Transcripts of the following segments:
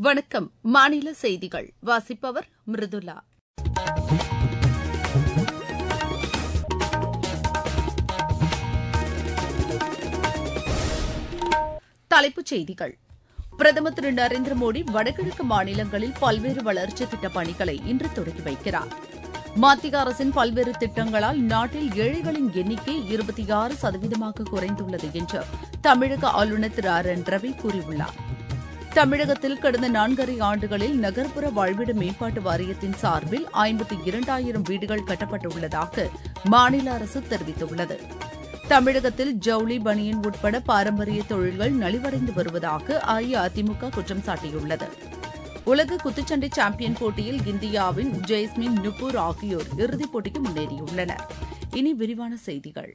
வணக்கம் மாநில செய்திகள் வாசிப்பவர் மிருதுலா தலைப்புச் செய்திகள் பிரதமர் திரு நரேந்திர மோடி வடகிழக்கு மாநிலங்களில் பல்வேறு வளர்ச்சித் திட்டப் பணிகளை இன்று தொடங்கி வைக்கிறார் மத்திய அரசின் பல்வேறு திட்டங்களால் நாட்டில் ஏழைகளின் எண்ணிக்கை இருபத்தி ஆறு சதவீதமாக குறைந்துள்ளது என்று தமிழக ஆளுநர் திரு ஆர் என் ரவி கூறியுள்ளார் தமிழகத்தில் கடந்த நான்கரை ஆண்டுகளில் நகர்ப்புற வாழ்விட மேம்பாட்டு வாரியத்தின் சார்பில் ஐம்பத்தி இரண்டாயிரம் வீடுகள் கட்டப்பட்டுள்ளதாக மாநில அரசு தெரிவித்துள்ளது தமிழகத்தில் ஜவுளி பனியன் உட்பட பாரம்பரிய தொழில்கள் நலிவடைந்து வருவதாக அஇஅதிமுக குற்றம் சாட்டியுள்ளது உலக குத்துச்சண்டை சாம்பியன் போட்டியில் இந்தியாவின் ஜெய்ஸ்மின் நுப்பூர் ஆகியோர் இறுதிப் போட்டிக்கு முன்னேறியுள்ளனர் இனி விரிவான செய்திகள்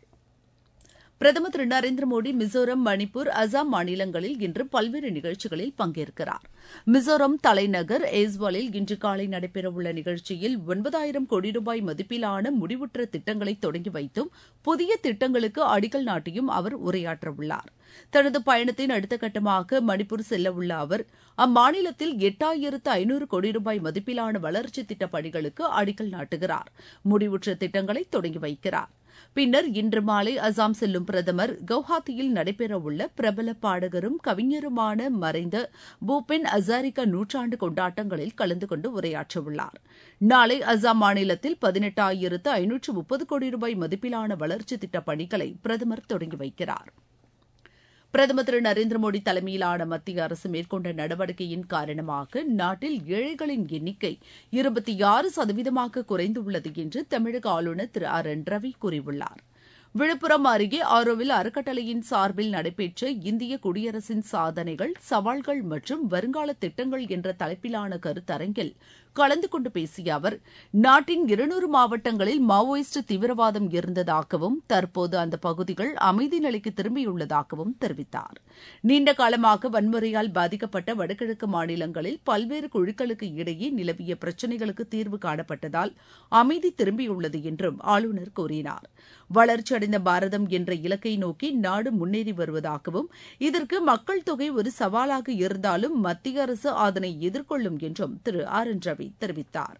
பிரதமர் திரு நரேந்திர மோடி மிசோரம் மணிப்பூர் அசாம் மாநிலங்களில் இன்று பல்வேறு நிகழ்ச்சிகளில் பங்கேற்கிறார் மிசோரம் தலைநகர் ஏஸ்வாலில் இன்று காலை நடைபெறவுள்ள நிகழ்ச்சியில் ஒன்பதாயிரம் கோடி ரூபாய் மதிப்பிலான முடிவுற்ற திட்டங்களை தொடங்கி வைத்தும் புதிய திட்டங்களுக்கு அடிக்கல் நாட்டியும் அவர் உரையாற்றவுள்ளார் தனது பயணத்தின் அடுத்த கட்டமாக மணிப்பூர் செல்லவுள்ள அவர் அம்மாநிலத்தில் எட்டாயிரத்து ஐநூறு கோடி ரூபாய் மதிப்பிலான வளர்ச்சித் திட்டப் பணிகளுக்கு அடிக்கல் நாட்டுகிறார் முடிவுற்ற திட்டங்களை தொடங்கி வைக்கிறார் பின்னர் இன்று மாலை அசாம் செல்லும் பிரதமர் கவுஹாத்தியில் நடைபெறவுள்ள பிரபல பாடகரும் கவிஞருமான மறைந்த பூபென் அசாரிகா நூற்றாண்டு கொண்டாட்டங்களில் கலந்து கொண்டு உரையாற்றவுள்ளார் நாளை அசாம் மாநிலத்தில் பதினெட்டாயிரத்து ஐநூற்று முப்பது கோடி ரூபாய் மதிப்பிலான வளர்ச்சித் திட்டப் பணிகளை பிரதமர் தொடங்கி வைக்கிறார் பிரதமர் திரு நரேந்திர மோடி தலைமையிலான மத்திய அரசு மேற்கொண்ட நடவடிக்கையின் காரணமாக நாட்டில் ஏழைகளின் எண்ணிக்கை இருபத்தி ஆறு சதவீதமாக குறைந்துள்ளது என்று தமிழக ஆளுநர் திரு ஆர் என் ரவி கூறியுள்ளார் விழுப்புரம் அருகே ஆரோவில் அறக்கட்டளையின் சார்பில் நடைபெற்ற இந்திய குடியரசின் சாதனைகள் சவால்கள் மற்றும் வருங்கால திட்டங்கள் என்ற தலைப்பிலான கருத்தரங்கில் கலந்து கொண்டு பேசிய அவர் நாட்டின் இருநூறு மாவட்டங்களில் மாவோயிஸ்ட் தீவிரவாதம் இருந்ததாகவும் தற்போது அந்த பகுதிகள் அமைதி நிலைக்கு திரும்பியுள்ளதாகவும் தெரிவித்தார் நீண்ட காலமாக வன்முறையால் பாதிக்கப்பட்ட வடகிழக்கு மாநிலங்களில் பல்வேறு குழுக்களுக்கு இடையே நிலவிய பிரச்சினைகளுக்கு தீர்வு காணப்பட்டதால் அமைதி திரும்பியுள்ளது என்றும் ஆளுநர் கூறினார் வளர்ச்சியடைந்த பாரதம் என்ற இலக்கை நோக்கி நாடு முன்னேறி வருவதாகவும் இதற்கு மக்கள் தொகை ஒரு சவாலாக இருந்தாலும் மத்திய அரசு அதனை எதிர்கொள்ளும் என்றும் திரு ஆர் என் ரவி தெரிவித்தார்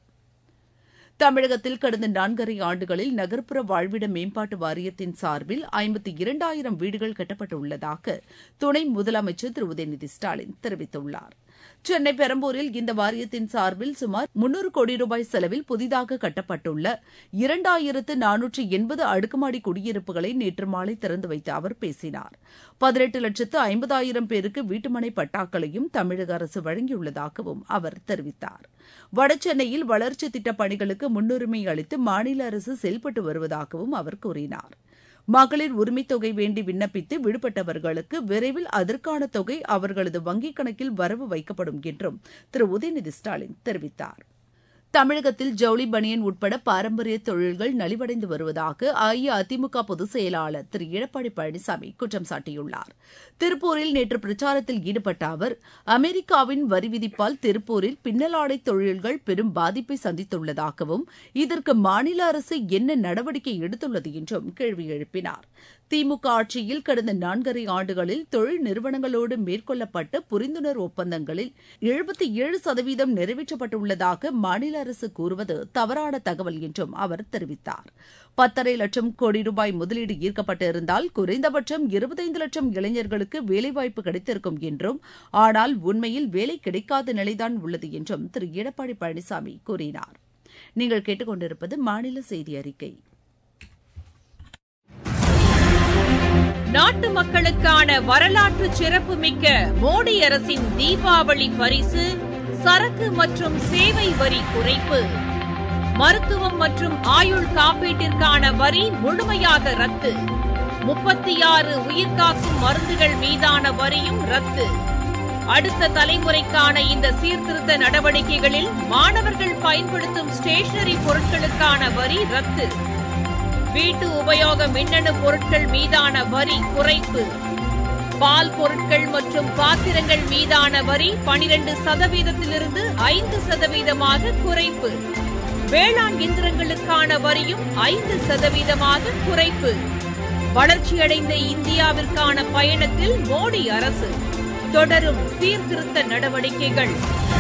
தமிழகத்தில் கடந்த நான்கரை ஆண்டுகளில் நகர்ப்புற வாழ்விட மேம்பாட்டு வாரியத்தின் சார்பில் ஐம்பத்தி இரண்டாயிரம் வீடுகள் கட்டப்பட்டுள்ளதாக துணை முதலமைச்சர் திரு உதயநிதி ஸ்டாலின் தெரிவித்துள்ளார் சென்னை பெரம்பூரில் இந்த வாரியத்தின் சார்பில் சுமார் முன்னூறு கோடி ரூபாய் செலவில் புதிதாக கட்டப்பட்டுள்ள இரண்டாயிரத்து நானூற்று எண்பது அடுக்குமாடி குடியிருப்புகளை நேற்று மாலை திறந்து வைத்து அவர் பேசினார் பதினெட்டு லட்சத்து ஐம்பதாயிரம் பேருக்கு வீட்டுமனை பட்டாக்களையும் தமிழக அரசு வழங்கியுள்ளதாகவும் அவர் தெரிவித்தார் வடசென்னையில் வளர்ச்சி திட்டப் பணிகளுக்கு முன்னுரிமை அளித்து மாநில அரசு செயல்பட்டு வருவதாகவும் அவர் கூறினார் மகளிர் உரிமைத் தொகை வேண்டி விண்ணப்பித்து விடுபட்டவர்களுக்கு விரைவில் அதற்கான தொகை அவர்களது வங்கிக் கணக்கில் வரவு வைக்கப்படும் என்றும் திரு உதயநிதி ஸ்டாலின் தெரிவித்தார் தமிழகத்தில் ஜவுளி பனியன் உட்பட பாரம்பரிய தொழில்கள் நலிவடைந்து வருவதாக அஇஅதிமுக பொதுச் செயலாளர் திரு எடப்பாடி பழனிசாமி குற்றம் சாட்டியுள்ளார் திருப்பூரில் நேற்று பிரச்சாரத்தில் ஈடுபட்ட அவர் அமெரிக்காவின் வரி விதிப்பால் திருப்பூரில் பின்னலாடை தொழில்கள் பெரும் பாதிப்பை சந்தித்துள்ளதாகவும் இதற்கு மாநில அரசு என்ன நடவடிக்கை எடுத்துள்ளது என்றும் கேள்வி எழுப்பினார் திமுக ஆட்சியில் கடந்த நான்கரை ஆண்டுகளில் தொழில் நிறுவனங்களோடு மேற்கொள்ளப்பட்ட புரிந்துணர்வு ஒப்பந்தங்களில் எழுபத்தி ஏழு சதவீதம் நிறைவேற்றப்பட்டுள்ளதாக மாநில அரசு கூறுவது தவறான தகவல் என்றும் அவர் தெரிவித்தார் பத்தரை லட்சம் கோடி ரூபாய் முதலீடு ஈர்க்கப்பட்டிருந்தால் குறைந்தபட்சம் இருபத்தைந்து லட்சம் இளைஞர்களுக்கு வேலைவாய்ப்பு கிடைத்திருக்கும் என்றும் ஆனால் உண்மையில் வேலை கிடைக்காத நிலைதான் உள்ளது என்றும் திரு எடப்பாடி பழனிசாமி கூறினார் நீங்கள் கேட்டுக்கொண்டிருப்பது மாநில செய்தி அறிக்கை நாட்டு மக்களுக்கான வரலாற்று சிறப்புமிக்க மோடி அரசின் தீபாவளி பரிசு சரக்கு மற்றும் சேவை வரி குறைப்பு மருத்துவம் மற்றும் ஆயுள் காப்பீட்டிற்கான வரி முழுமையாக ரத்து முப்பத்தி ஆறு உயிர்காக்கும் மருந்துகள் மீதான வரியும் ரத்து அடுத்த தலைமுறைக்கான இந்த சீர்திருத்த நடவடிக்கைகளில் மாணவர்கள் பயன்படுத்தும் ஸ்டேஷனரி பொருட்களுக்கான வரி ரத்து வீட்டு உபயோக மின்னணு பொருட்கள் மீதான வரி குறைப்பு பால் பொருட்கள் மற்றும் பாத்திரங்கள் மீதான வரி பனிரெண்டு சதவீதத்திலிருந்து ஐந்து சதவீதமாக குறைப்பு வேளாண் இயந்திரங்களுக்கான வரியும் ஐந்து சதவீதமாக குறைப்பு வளர்ச்சியடைந்த இந்தியாவிற்கான பயணத்தில் மோடி அரசு தொடரும் சீர்திருத்த நடவடிக்கைகள்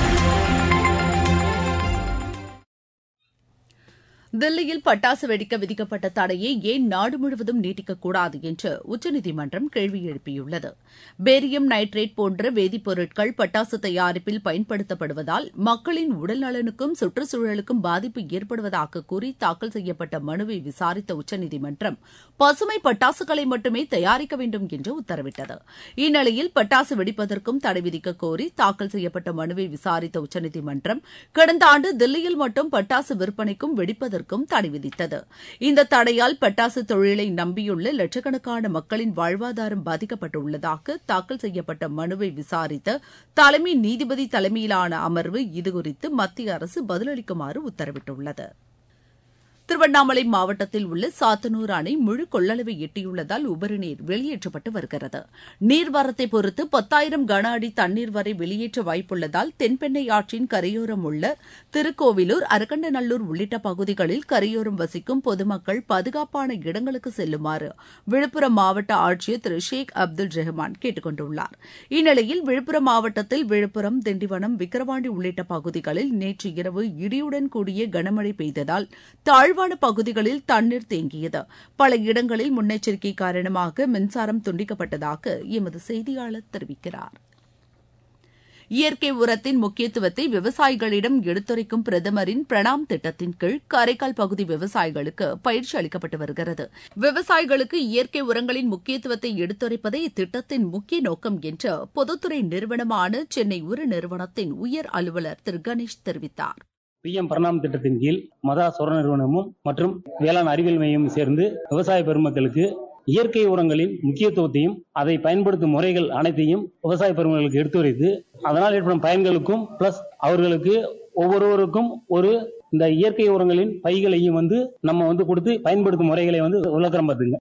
தில்லியில் பட்டாசு வெடிக்க விதிக்கப்பட்ட தடையை ஏன் நாடு முழுவதும் நீட்டிக்கக்கூடாது என்று உச்சநீதிமன்றம் கேள்வி எழுப்பியுள்ளது பேரியம் நைட்ரேட் போன்ற வேதிப்பொருட்கள் பட்டாசு தயாரிப்பில் பயன்படுத்தப்படுவதால் மக்களின் உடல் நலனுக்கும் சுற்றுச்சூழலுக்கும் பாதிப்பு ஏற்படுவதாக கூறி தாக்கல் செய்யப்பட்ட மனுவை விசாரித்த உச்சநீதிமன்றம் பசுமை பட்டாசுகளை மட்டுமே தயாரிக்க வேண்டும் என்று உத்தரவிட்டது இந்நிலையில் பட்டாசு வெடிப்பதற்கும் தடை விதிக்க கோரி தாக்கல் செய்யப்பட்ட மனுவை விசாரித்த உச்சநீதிமன்றம் கடந்த ஆண்டு தில்லியில் மட்டும் பட்டாசு விற்பனைக்கும் வெடிப்பதற்கும் தடை விதித்தது இந்த தடையால் பட்டாசு தொழிலை நம்பியுள்ள லட்சக்கணக்கான மக்களின் வாழ்வாதாரம் பாதிக்கப்பட்டுள்ளதாக தாக்கல் செய்யப்பட்ட மனுவை விசாரித்த தலைமை நீதிபதி தலைமையிலான அமர்வு இதுகுறித்து மத்திய அரசு பதிலளிக்குமாறு உத்தரவிட்டுள்ளது திருவண்ணாமலை மாவட்டத்தில் உள்ள சாத்தனூர் அணை முழு கொள்ளளவை எட்டியுள்ளதால் உபரி நீர் வெளியேற்றப்பட்டு வருகிறது நீர்வரத்தை பொறுத்து பத்தாயிரம் கன அடி தண்ணீர் வரை வெளியேற்ற வாய்ப்புள்ளதால் தென்பெண்ணை ஆற்றின் கரையோரம் உள்ள திருக்கோவிலூர் அரக்கண்டநல்லூர் உள்ளிட்ட பகுதிகளில் கரையோரம் வசிக்கும் பொதுமக்கள் பாதுகாப்பான இடங்களுக்கு செல்லுமாறு விழுப்புரம் மாவட்ட ஆட்சியர் திரு ஷேக் அப்துல் ரெஹ்மான் கேட்டுக் கொண்டுள்ளார் இந்நிலையில் விழுப்புரம் மாவட்டத்தில் விழுப்புரம் திண்டிவனம் விக்கிரவாண்டி உள்ளிட்ட பகுதிகளில் நேற்று இரவு இடியுடன் கூடிய கனமழை பெய்ததால் தாழ்வு தாழ்வான பகுதிகளில் தண்ணீர் தேங்கியது பல இடங்களில் முன்னெச்சரிக்கை காரணமாக மின்சாரம் துண்டிக்கப்பட்டதாக எமது செய்தியாளர் தெரிவிக்கிறார் இயற்கை உரத்தின் முக்கியத்துவத்தை விவசாயிகளிடம் எடுத்துரைக்கும் பிரதமரின் பிரணாம் திட்டத்தின் கீழ் காரைக்கால் பகுதி விவசாயிகளுக்கு பயிற்சி அளிக்கப்பட்டு வருகிறது விவசாயிகளுக்கு இயற்கை உரங்களின் முக்கியத்துவத்தை எடுத்துரைப்பதே இத்திட்டத்தின் முக்கிய நோக்கம் என்று பொதுத்துறை நிறுவனமான சென்னை உர நிறுவனத்தின் உயர் அலுவலர் திரு கணேஷ் தெரிவித்தார் பிஎம் பிரணாம் திட்டத்தின் கீழ் மதா சொர நிறுவனமும் மற்றும் வேளாண் அறிவியல் மையமும் சேர்ந்து விவசாய பெருமக்களுக்கு இயற்கை உரங்களின் முக்கியத்துவத்தையும் அதை பயன்படுத்தும் முறைகள் அனைத்தையும் விவசாய பெருமக்களுக்கு எடுத்துரைத்து அதனால் ஏற்படும் பயன்களுக்கும் பிளஸ் அவர்களுக்கு ஒவ்வொருவருக்கும் ஒரு இந்த இயற்கை உரங்களின் பைகளையும் வந்து நம்ம வந்து கொடுத்து பயன்படுத்தும் முறைகளை வந்து விளக்கம் பார்த்துங்க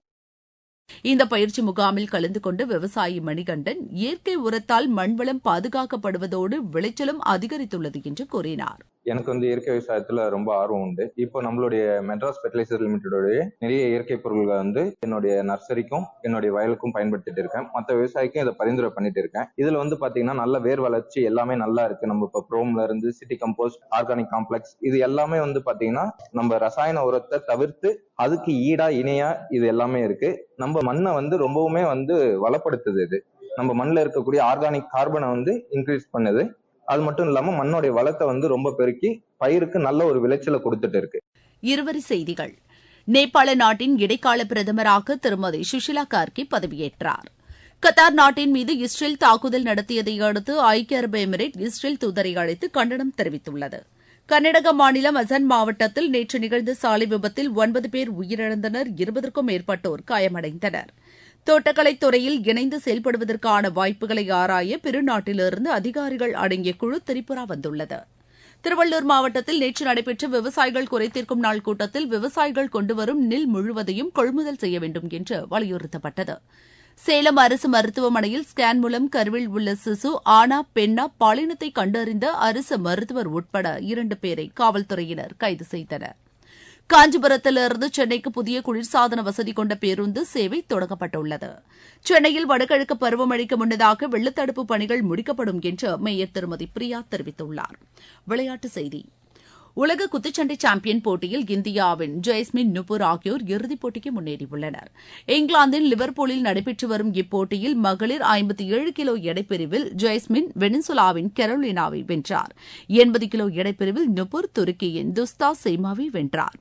இந்த பயிற்சி முகாமில் கலந்து கொண்டு விவசாயி மணிகண்டன் இயற்கை உரத்தால் மண்வளம் பாதுகாக்கப்படுவதோடு விளைச்சலும் அதிகரித்துள்ளது என்று கூறினார் எனக்கு வந்து இயற்கை விவசாயத்துல ரொம்ப ஆர்வம் உண்டு இப்போ நம்மளுடைய மெட்ராஸ் ஃபெர்டிலைசர் லிமிடெடோடைய நிறைய இயற்கை பொருள்களை வந்து என்னுடைய நர்சரிக்கும் என்னுடைய வயலுக்கும் பயன்படுத்திட்டு இருக்கேன் மற்ற விவசாயிக்கும் இதை பரிந்துரை பண்ணிட்டு இருக்கேன் இதுல வந்து பாத்தீங்கன்னா நல்ல வேர் வளர்ச்சி எல்லாமே நல்லா இருக்கு நம்ம இப்போ ப்ரோம்ல இருந்து சிட்டி கம்போஸ்ட் ஆர்கானிக் காம்ப்ளெக்ஸ் இது எல்லாமே வந்து பாத்தீங்கன்னா நம்ம ரசாயன உரத்தை தவிர்த்து அதுக்கு ஈடா இணையா இது எல்லாமே இருக்கு நம்ம மண்ணை வந்து ரொம்பவுமே வந்து வளப்படுத்துது இது நம்ம மண்ணில் இருக்கக்கூடிய ஆர்கானிக் கார்பனை வந்து இன்க்ரீஸ் பண்ணுது அது மட்டும் இல்லாம மண்ணோடைய வளத்தை வந்து ரொம்ப பெருக்கி பயிருக்கு நல்ல ஒரு விளைச்சலை கொடுத்துட்டு இருக்கு இருவரி செய்திகள் நேபாள நாட்டின் இடைக்கால பிரதமராக திருமதி சுஷிலா கார்கி பதவியேற்றார் கத்தார் நாட்டின் மீது இஸ்ரேல் தாக்குதல் நடத்தியதை அடுத்து ஐக்கிய அரபு எமிரேட் இஸ்ரேல் தூதரை அழைத்து கண்டனம் தெரிவித்துள்ளது கர்நாடக மாநிலம் அசன் மாவட்டத்தில் நேற்று நிகழ்ந்த சாலை விபத்தில் ஒன்பது பேர் உயிரிழந்தனர் இருபதற்கும் மேற்பட்டோர் காயமடைந்தனர் தோட்டக்கலைத் துறையில் இணைந்து செயல்படுவதற்கான வாய்ப்புகளை ஆராய பெருநாட்டிலிருந்து அதிகாரிகள் அடங்கிய குழு திரிபுரா வந்துள்ளது திருவள்ளூர் மாவட்டத்தில் நேற்று நடைபெற்ற விவசாயிகள் குறைதீர்க்கும் நாள் கூட்டத்தில் விவசாயிகள் கொண்டுவரும் நெல் முழுவதையும் கொள்முதல் செய்ய வேண்டும் என்று வலியுறுத்தப்பட்டது சேலம் அரசு மருத்துவமனையில் ஸ்கேன் மூலம் கருவில் உள்ள சிசு ஆனா பெண்ணா பாலினத்தை கண்டறிந்த அரசு மருத்துவர் உட்பட இரண்டு பேரை காவல்துறையினர் கைது செய்தனர் காஞ்சிபுரத்திலிருந்து சென்னைக்கு புதிய குளிர்சாதன வசதி கொண்ட பேருந்து சேவை தொடங்கப்பட்டுள்ளது சென்னையில் வடகிழக்கு பருவமழைக்கு முன்னதாக வெள்ளத்தடுப்பு பணிகள் முடிக்கப்படும் என்று மேயர் திருமதி பிரியா தெரிவித்துள்ளார் விளையாட்டுச் செய்தி உலக குத்துச்சண்டை சாம்பியன் போட்டியில் இந்தியாவின் ஜெய்ஸ்மின் நுபுர் ஆகியோர் இறுதிப் போட்டிக்கு முன்னேறியுள்ளனர் இங்கிலாந்தின் லிவர்பூலில் நடைபெற்று வரும் இப்போட்டியில் மகளிர் ஐம்பத்தி ஏழு கிலோ எடைப்பிரிவில் ஜெய்ஸ்மின் வெனிசுலாவின் கெரோலினாவை வென்றார் எண்பது கிலோ எடைப்பிரிவில் நுபுர் துருக்கியின் துஸ்தா செய்மாவை வென்றார்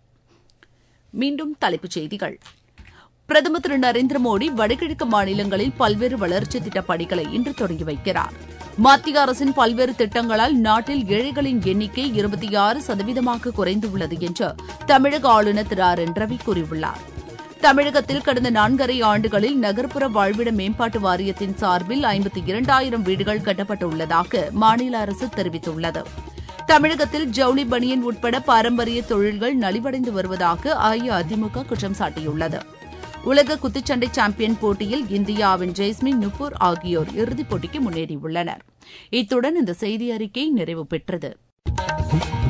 மீண்டும் தலைப்புச் செய்திகள் பிரதமர் திரு நரேந்திர மோடி வடகிழக்கு மாநிலங்களில் பல்வேறு வளர்ச்சித் திட்டப் பணிகளை இன்று தொடங்கி வைக்கிறார் மத்திய அரசின் பல்வேறு திட்டங்களால் நாட்டில் ஏழைகளின் எண்ணிக்கை இருபத்தி ஆறு சதவீதமாக குறைந்துள்ளது என்று தமிழக ஆளுநர் திரு ஆர் என் ரவி கூறியுள்ளார் தமிழகத்தில் கடந்த நான்கரை ஆண்டுகளில் நகர்ப்புற வாழ்விட மேம்பாட்டு வாரியத்தின் சார்பில் ஐம்பத்தி இரண்டாயிரம் வீடுகள் கட்டப்பட்டுள்ளதாக மாநில அரசு தெரிவித்துள்ளது தமிழகத்தில் ஜவுளி பனியன் உட்பட பாரம்பரிய தொழில்கள் நலிவடைந்து வருவதாக அஇஅதிமுக குற்றம் சாட்டியுள்ளது உலக குத்துச்சண்டை சாம்பியன் போட்டியில் இந்தியாவின் ஜெய்ஸ்மின் நுப்பூர் ஆகியோர் இறுதிப் போட்டிக்கு முன்னேறியுள்ளனர் இத்துடன் இந்த செய்தி அறிக்கை நிறைவு பெற்றது